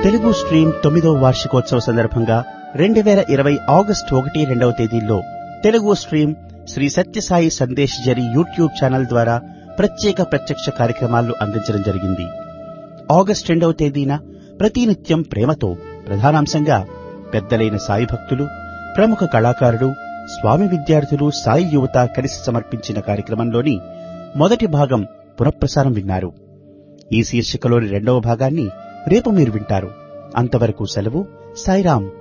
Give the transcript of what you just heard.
Telugu stream తొమ్మిదో వార్షికోత్సవ సందర్భంగా రెండు వేల ఇరవై ఆగస్టు ఒకటి రెండవ తేదీల్లో తెలుగు స్ట్రీమ్ శ్రీ సత్యసాయి సందేశ్ జరి యూట్యూబ్ ఛానల్ ద్వారా ప్రత్యేక ప్రత్యక్ష కార్యక్రమాలు అందించడం జరిగింది ఆగస్టు రెండవ తేదీన ప్రతినిత్యం ప్రేమతో ప్రధానాంశంగా పెద్దలైన సాయి భక్తులు ప్రముఖ కళాకారుడు స్వామి విద్యార్థులు సాయి యువత కలిసి సమర్పించిన కార్యక్రమంలోని మొదటి భాగం పునఃప్రసారం విన్నారు ఈ శీర్షికలోని రెండవ భాగాన్ని రేపు మీరు వింటారు అంతవరకు సెలవు సాయిరాం